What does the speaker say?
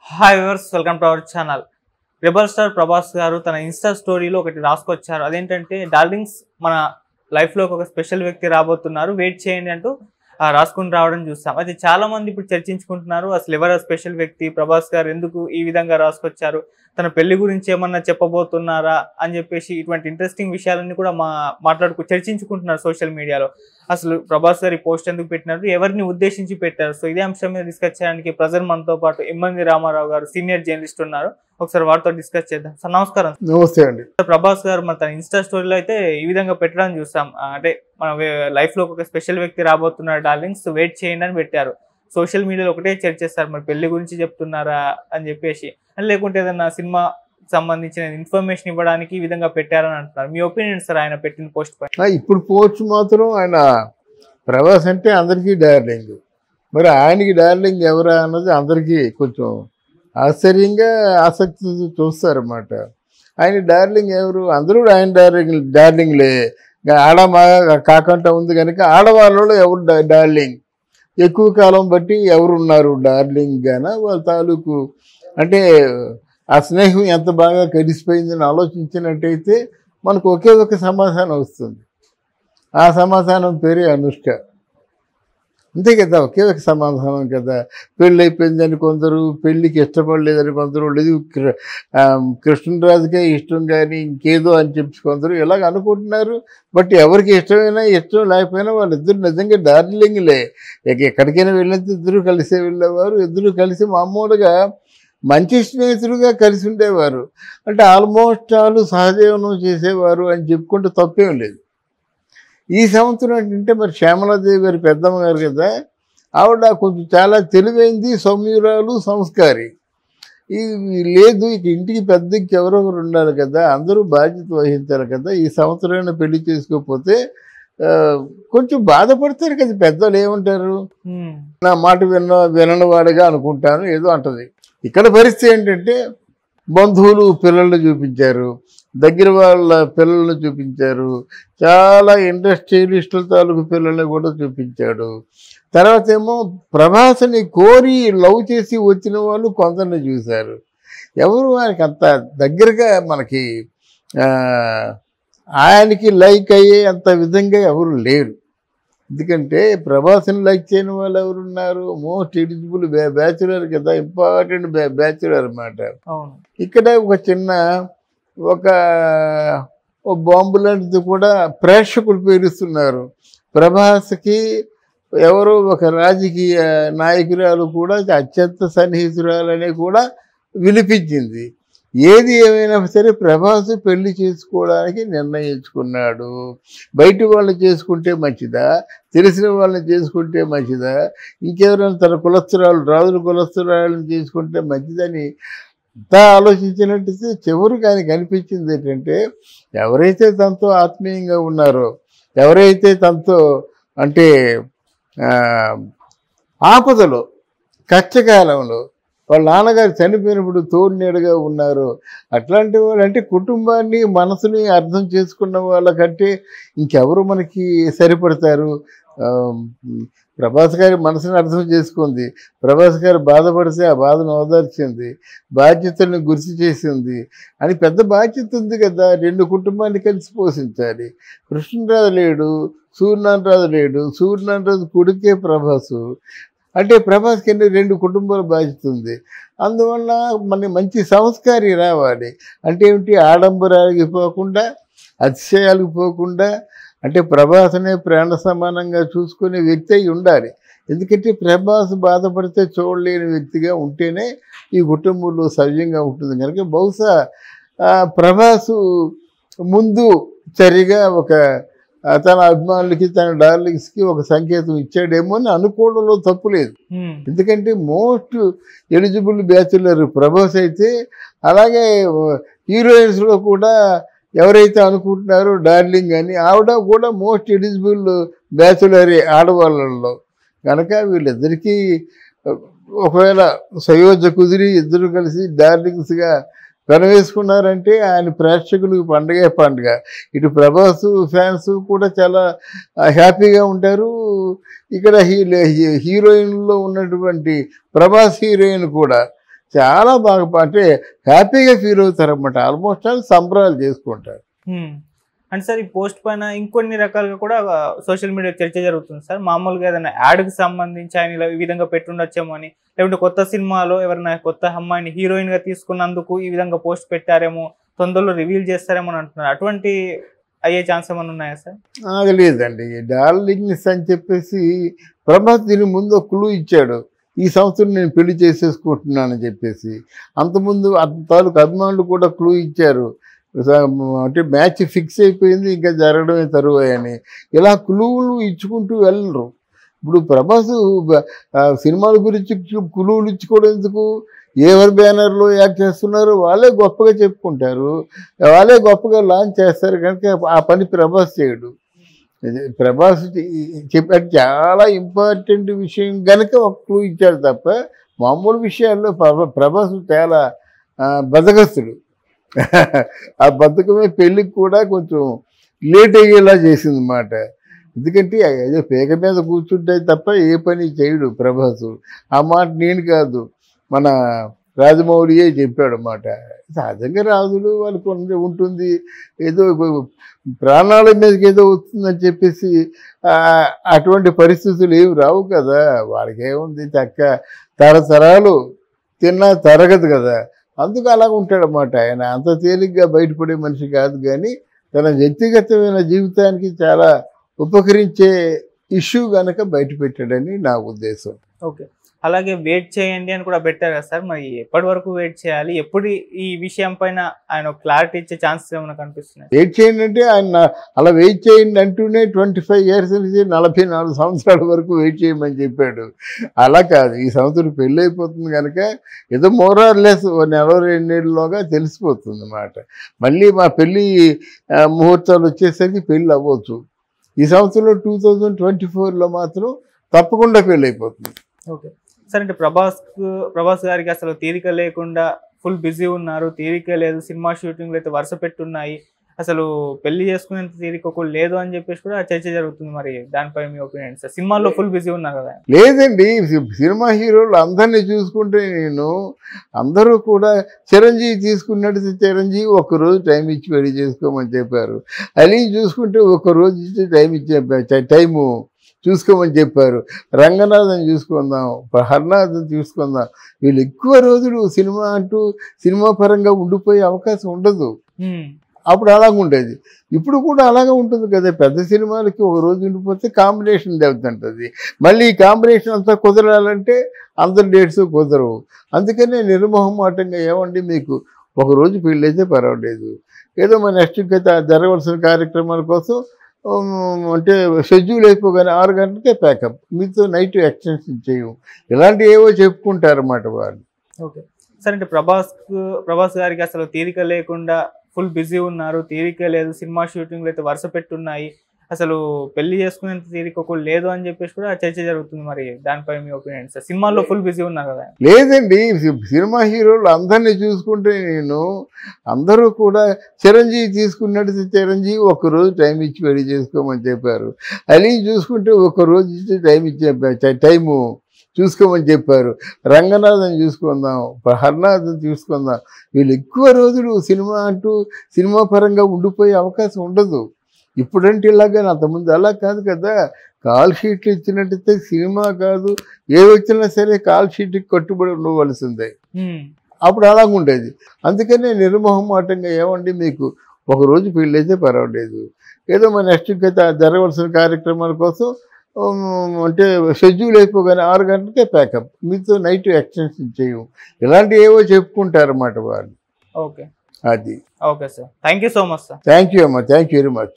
Hi viewers welcome to our channel rebel star Prabhas గారు తన Insta స్టోరీలో ఒకటి రాసుకొచ్చారు అదేంటంటే డార్లింగ్స్ మన లైఫ్లో ఒక స్పెషల్ వ్యక్తి రాబోతున్నారు వెయిట్ చేయండి అంటూ ఆ, రాసుకుని రావడం చూస్తాం అది చాలా మంది ఇప్పుడు చర్చించుకుంటున్నారు అసలు ఎవరు స్పెషల్ వ్యక్తి ప్రభాస్ గారు ఎందుకు ఈ విధంగా రాసుకొచ్చారు తన పెళ్లి గురించి ఏమన్నా చెప్పబోతున్నారా అని చెప్పేసి ఇటువంటి ఇంట్రెస్టింగ్ విషయాలన్నీ కూడా మా మాట్లాడుకు చర్చించుకుంటున్నారు సోషల్ మీడియాలో అసలు ప్రభాస్ గారి పోస్ట్ ఎందుకు పెట్టినారు ఎవరిని ఉద్దేశించి పెట్టారు సో ఇదే అంశం మీద డిస్కస్ చేయడానికి ప్రజెంట్ మనతో పాటు ఇమ్మంది రామారావు గారు సీనియర్ జర్నలిస్ట్ ఉన్నారు ఒకసారి వారితో డిస్కస్ చేద్దాం సార్ నమస్కారం నమస్తే అండి సార్ ప్రభాస్ గారు మన తన ఇన్స్టా స్టోరీలో అయితే ఈ విధంగా పెట్టడం చూస్తాం ఆ, అంటే మన లైఫ్ లో ఒక స్పెషల్ వ్యక్తి రాబోతున్నారు డార్లింగ్స్ వెయిట్ చేయండి అని పెట్టారు సోషల్ మీడియాలో ఒకటే చర్చిస్తారు మరి పెళ్లి గురించి చెప్తున్నారా అని చెప్పేసి అని లేకుంటే ఏదన్నా సినిమా సంబంధించిన ఇన్ఫర్మేషన్ ఇవ్వడానికి ఈ విధంగా పెట్టారని అంటున్నారు మీ ఒపీనియన్ సార్ ఆయన పెట్టిన పోస్ట్ పై ఆ, ఇప్పుడు పోవచ్చు మాత్రం ఆయన ప్రభాస్ అంటే అందరికీ డార్లింగ్ మరి ఆయనకి డార్లింగ్ ఎవరా అన్నది అందరికీ కొంచెం ఆశ్చర్యంగా ఆసక్తి చూస్తారన్నమాట ఆయన డార్లింగ్ ఎవరు అందరూ ఆయన డార్లింగ్ డార్లింగ్లే ఇంకా ఆడ మగ కాకుండా ఉంది కనుక ఆడవాళ్ళలో ఎవరు డా- డార్లింగ్ ఎక్కువ కాలం బట్టి ఎవరు ఉన్నారు డార్లింగ్ గాన వాళ్ళ తాలూకు అంటే ఆ స్నేహం ఎంత బాగా కలిసిపోయిందని ఆలోచించినట్టయితే మనకు ఒకే ఒక సమాధానం వస్తుంది ఆ సమాధానం పేరే అనుష్క అంతే కదా ఒకే ఒక సమాధానం కదా పెళ్ళి అయిపోయిందని కొందరు పెళ్ళికి ఇష్టపడలేదని కొందరు లేదు కృ- ఆ, కృష్ణరాజుకే ఇష్టం కానీ ఇంకేదో అని చెప్పి కొందరు ఇలాగ అనుకుంటున్నారు బట్ ఎవరికి ఇష్టమైనా ఇష్టం లేకపోయినా వాళ్ళిద్దరు నిజంగా డార్లింగ్లే ఇక ఎక్కడికైనా వెళ్ళినంత ఇద్దరు కలిసే వెళ్ళేవారు ఇద్దరు కలిసి మామూలుగా మంచి స్నేహితులుగా కలిసి ఉండేవారు అంటే ఆల్మోస్ట్ ఆల్ సహజీవనం చేసేవారు అని చెప్పుకుంటే తప్పేం లేదు ఈ సంవత్సరం ఏంటంటే మరి శ్యామలాదేవి గారి పెద్దమ్మ గారు కదా ఆవిడ కొంచెం చాలా తెలివైంది సౌమ్యురాలు సంస్కారి ఈ ఈ లేదు ఇక ఇంటికి పెద్దకి ఎవరో ఒకరు ఉండాలి కదా అందరూ బాధ్యత వహించాలి కదా ఈ సంవత్సరమైనా పెళ్లి చేసుకోకపోతే ఆ, కొంచెం బాధపడతారు కదా పెద్దలు ఏమంటారు ఉమ్, నా మాట విన్న విననివాడుగా అనుకుంటాను ఏదో అంటది ఇక్కడ పరిస్థితి ఏంటంటే బంధువులు పిల్లల్ని చూపించారు దగ్గర వాళ్ళ పిల్లల్ని చూపించారు చాలా ఇండస్ట్రియలిస్టుల తాలూకు పిల్లల్ని కూడా చూపించాడు తర్వాత ఏమో ప్రభాస్ని కోరి లవ్ చేసి వచ్చిన వాళ్ళు కొందరిని చూశారు ఎవరు ఆయనకి అంత దగ్గరగా మనకి ఆ, ఆయనకి లైక్ అయ్యే అంత విధంగా ఎవరు లేరు ఎందుకంటే ప్రభాస్ని లైక్ చేయని వాళ్ళు ఎవరున్నారు మోస్ట్ ఎలిజిబుల్ బ్యాచులర్ కదా ఇంపార్టెంట్ బ్యాచులర్ అన్నమాట అవును ఇక్కడ ఒక చిన్న ఒక ఓ బాంబు లాంటిది కూడా ప్రేక్షకులు పేరుస్తున్నారు ప్రభాస్కి ఎవరో ఒక రాజకీయ నాయకురాలు కూడా అత్యంత సన్నిహితురాలని కూడా వినిపించింది ఏది ఏమైనా సరే ప్రభాస్ పెళ్లి చేసుకోవడానికి నిర్ణయించుకున్నాడు బయట వాళ్ళని చేసుకుంటే మంచిదా తెలిసిన వాళ్ళని చేసుకుంటే మంచిదా ఇంకెవరైనా తన కులస్తురాలు రాజుల కులస్తురాలను చేసుకుంటే మంచిదని అంతా ఆలోచించినట్టయితే చివరికి ఆయనకి అనిపించింది ఏంటంటే ఎవరైతే తనతో ఆత్మీయంగా ఉన్నారో ఎవరైతే తనతో అంటే ఆ, ఆపదలో కష్టకాలంలో వాళ్ళ నాన్నగారు చనిపోయినప్పుడు తోడు నీడగా ఉన్నారు అట్లాంటి వాళ్ళు అంటే కుటుంబాన్ని మనసుని అర్థం చేసుకున్న వాళ్ళకంటే ఇంకెవరు మనకి సరిపడతారు ఆ, ప్రభాస్ గారి మనసుని అర్థం చేసుకుంది ప్రభాస్ గారు బాధపడితే ఆ బాధను ఓదార్చింది బాధ్యతలను గుర్తు చేసింది అని పెద్ద బాధ్యత ఉంది కదా రెండు కుటుంబాన్ని కలిసి పోషించాలి కృష్ణరాజు లేడు సూర్యనారాయణరాజు లేడు సూర్యనారాయణరాజు కొడుకే ప్రభాసు అంటే ప్రభాస్కి ఎన్ని రెండు కుటుంబాల బాధ్యత ఉంది అందువల్ల మన మంచి సంస్కారి రావాలి అంటే ఏమిటి ఆడంబరాలకి పోకుండా అతిశయాలకు పోకుండా అంటే ప్రభాస్నే ప్రాణ సమానంగా చూసుకునే వ్యక్తి అయి ఉండాలి ఎందుకంటే ప్రభాస్ బాధపడితే చూడలేని వ్యక్తిగా ఉంటేనే ఈ కుటుంబంలో సవ్యంగా ఉంటుంది కనుక బహుశా ఆ, ప్రభాసు ముందు సరిగా ఒక ఆ, తన అభిమానులకి తన డార్లింగ్స్కి ఒక సంకేతం ఇచ్చాడేమో అని అనుకోవడంలో తప్పు లేదు ఉమ్, ఎందుకంటే మోస్ట్ ఎలిజిబుల్ బ్యాచులర్ ప్రభాస్ అయితే అలాగే హీరోయిన్స్లో కూడా ఎవరైతే అనుకుంటున్నారో డార్లింగ్ అని ఆవిడ కూడా మోస్ట్ ఎలిజిబుల్ బ్యాచులర్ ఆడవాళ్ళలో కనుక వీళ్ళిద్దరికీ ఒకవేళ సయోజ కుదిరి ఇద్దరు కలిసి డార్లింగ్స్గా పెనవేసుకున్నారంటే ఆయన ప్రేక్షకులకు పండగే పండుగ ఇటు ప్రభాస్ ఫ్యాన్స్ కూడా చాలా ఆ, హ్యాపీగా ఉంటారు ఇక్కడ హీ హీరోయిన్లో ఉన్నటువంటి ప్రభాస్ హీరోయిన్ కూడా చాలా బాగా ప- అంటే హ్యాపీగా ఫీల్ అవుతారు అనమాట ఆల్మోస్ట్ ఆల్ సంబరాలు చేసుకుంటారు హ్మ్. అంటే సార్ ఈ పోస్ట్ పైన ఇంకొన్ని రకాలుగా కూడా సోషల్ మీడియా చర్చ జరుగుతుంది సార్ మామూలుగా ఏదైనా యాడ్కి సంబంధించి ఆయన ఇలా ఈ విధంగా పెట్టుండొచ్చేమో అని లేకుంటే కొత్త సినిమాలో ఎవరైనా కొత్త అమ్మాయిని హీరోయిన్ గా తీసుకున్నందుకు ఈ విధంగా పోస్ట్ పెట్టారేమో తొందరలో రివీల్ చేస్తారేమో అని అంటున్నారు అటువంటి అయ్యే ఛాన్స్ ఏమైనా ఉన్నాయా సార్ అది లేదండి డార్లింగ్స్ అని చెప్పేసి ప్రభాస్ దీని ముందు ఒక క్లూ ఇచ్చాడు ఈ సంవత్సరం నేను పెళ్లి చేసేసుకుంటున్నానని చెప్పేసి అంతకుముందు అంత తాలూకు అభిమానులు కూడా క్లూ ఇచ్చారు స- అంటే మ్యాచ్ ఫిక్స్ అయిపోయింది ఇంకా జరగడమే తరువాయి అని ఇలా క్లూలు ఇచ్చుకుంటూ వెళ్ళరు ఇప్పుడు ప్రభాస్ బ- ఆ, సినిమాల గురించి క్లూలు ఇచ్చుకోవడం ఎందుకు ఎవరి బ్యానర్లో యాక్ట్ చేస్తున్నారో వాళ్ళే గొప్పగా చెప్పుకుంటారు వాళ్ళే గొప్పగా లాంచ్ చేస్తారు కనుక ఆ పని ప్రభాస్ చేయడు ఇది ప్రభాస్ చెప్పాడు చాలా ఇంపార్టెంట్ విషయం కనుక ఒక క్లూ ఇచ్చాడు తప్ప మామూలు విషయాల్లో ప్రభ- ప్రభాస్ చాలా ఆ, బద్దగస్తుడు ఆ బద్ధకమే పెళ్ళికి కూడా కొంచెం లేట్ అయ్యేలా చేసింది అన్నమాట ఎందుకంటే ఏదో పేక మీద కూర్చుంటే తప్ప ఏ పని చేయడు ప్రభాస్ ఆ మాట నేను కాదు మన రాజమౌళియే చెప్పాడు అన్నమాట సహజంగా రాజులు వాళ్ళకు ఉండి- ఉంటుంది ఏదో ప్రాణాల మీదకి ఏదో వస్తుందని చెప్పేసి ఆ, అటువంటి పరిస్థితులు ఏమి రావు కదా వాళ్ళకి ఏముంది చక్క తరతరాలు తిన్నా తరగదు కదా అందుకు అలా ఉంటాడనమాట ఆయన అంత తేలిగ్గా బయటపడే మనిషి కాదు కానీ తన వ్యక్తిగతమైన జీవితానికి చాలా ఉపకరించే ఇష్యూ గనక బయట పెట్టాడని నా ఉద్దేశం ఓకే అలాగే వెయిట్ చేయండి అని కూడా పెట్టారు కదా సార్ మరి ఎప్పటి వరకు వెయిట్ చేయాలి ఎప్పుడు ఈ విషయం పైన ఆయన క్లారిటీ ఇచ్చే ఛాన్సెస్ ఏమైనా కనిపిస్తున్నాయి వెయిట్ చేయండి అంటే ఆయన అలా వెయిట్ చేయండి అంటూనే ట్వంటీ ఫైవ్ ఇయర్స్ నుంచి నలభై నాలుగు సంవత్సరాల వరకు వెయిట్ చేయమని చెప్పాడు అలా కాదు ఈ సంవత్సరం పెళ్ళి అయిపోతుంది కనుక ఏదో మోరార్ లెస్ నెల రెండేళ్ళలోగా తెలిసిపోతుంది అన్నమాట మళ్ళీ మా పెళ్ళి ఆ, ముహూర్తాలు వచ్చేసరికి పెళ్ళి అవ్వచ్చు ఈ సంవత్సరంలో టూ థౌజండ్ ట్వంటీ ఫోర్లో మాత్రం తప్పకుండా పెళ్ళి అయిపోతుంది ఓకే సార్ అంటే ప్రభాస్ ప్రభాస్ గారికి అసలు తీరిక లేకుండా ఫుల్ బిజీ ఉన్నారు తీరిక లేదు సినిమా షూటింగ్లు అయితే వరుస పెట్టున్నాయి అసలు పెళ్లి చేసుకునేంత తీరిక ఒకటి లేదు అని చెప్పేసి కూడా చర్చ జరుగుతుంది మరి దానిపై మీ ఒపీనియన్ సార్ సినిమాల్లో ఫుల్ బిజీ ఉన్నారు కదా లేదండి సి- సినిమా హీరోలు అందరినీ చూసుకుంటే నేను అందరూ కూడా చిరంజీవి తీసుకున్నట్టు చిరంజీవి ఒక రోజు టైం ఇచ్చి పెళ్లి చేసుకోమని చెప్పారు అలీ చూసుకుంటే ఒక రోజు ఇచ్చి టైం ఇచ్చి టైము చూసుకోమని చెప్పారు రంగనాథన్ చూసుకుందాం హర్నాథన్ చూసుకుందాం వీళ్ళు ఎక్కువ రోజులు సినిమా అంటూ సినిమా పరంగా ఉండిపోయే అవకాశం ఉండదు హ్మ్. అప్పుడు అలాగ ఉండేది ఇప్పుడు కూడా అలాగే ఉంటుంది కదా పెద్ద సినిమాలకి ఒక రోజు ఉండిపోతే కాంబినేషన్ దెబ్బతింటుంది మళ్ళీ ఈ కాంబినేషన్ అంతా కుదరాలంటే అందరి డేట్స్ కుదరవు అందుకనే నిర్మోహమాటంగా ఏమండి మీకు ఒక రోజు పెళ్ళి అయితే పర్వాలేదు ఏదో మన నెక్స్ట్ ఇంకా జరగవలసిన కార్యక్రమాల కోసం ఉమ్, అంటే షెడ్యూల్ అయిపోగానే ఆరు గంటలకే ప్యాకప్ మీతో నైట్ ఎక్స్టెన్షన్ చేయము ఇలాంటివి ఏవో చెప్పుకుంటారన్నమాట వాళ్ళు ఓకే సార్ అంటే ప్రభాస్ ప్రభాస్ గారికి అసలు తీరిక లేకుండా ఫుల్ బిజీ ఉన్నారు తీరిక లేదు సినిమా షూటింగ్లు అయితే వరుస పెట్టున్నాయి అసలు పెళ్లి చేసుకునేంత తీరిక ఒకటి లేదు అని చెప్పేసి కూడా చర్చ జరుగుతుంది మరి దానిపై మీ ఒపీనియన్ సార్ సినిమాల్లో ఫుల్ బిజీ ఉన్నారు కదా లేదండి సి- సినిమా హీరోలు అందరినీ చూసుకుంటే నేను అందరూ కూడా చిరంజీవి తీసుకున్నట్టు చిరంజీవి ఒక రోజు టైం ఇచ్చి పెళ్లి చేసుకోమని చెప్పారు అలీ చూసుకుంటే ఒక రోజు ఇచ్చి టైం ఇచ్చి టైము చూసుకోమని చెప్పారు రంగనాథన్ చూసుకుందాం హర్నాథన్ చూసుకుందాం వీళ్ళు ఎక్కువ రోజులు సినిమా అంటూ సినిమా పరంగా ఉండిపోయే అవకాశం ఉండదు ఇప్పుడంటే ఇలాగా అంతకుముందు అలా కాదు కదా కాల్ షీట్లు ఇచ్చినట్టయితే సినిమా కాదు ఏ వచ్చినా సరే కాల్ షీట్కి కట్టుబడి ఉండవలసిందే హ్మ్. అప్పుడు అలాగ ఉండేది అందుకనే నిర్మోహమాటంగా ఏమండి మీకు ఒక రోజు పెళ్ళి అయితే పర్వాలేదు ఏదో మన నెక్స్ట్ ఇంకా జరగవలసిన కార్యక్రమాల కోసం ఉమ్, అంటే షెడ్యూల్ అయిపోగానే ఆరు గంటలకే ప్యాకప్ మీతో నైట్ ఎక్స్టెన్షన్ చేయము ఇలాంటివి ఏవో చెప్పుకుంటారన్నమాట వాళ్ళు ఓకే అది okay sir thank you so much sir thank you అమ్మా థ్యాంక్ యూ వెరీ మచ్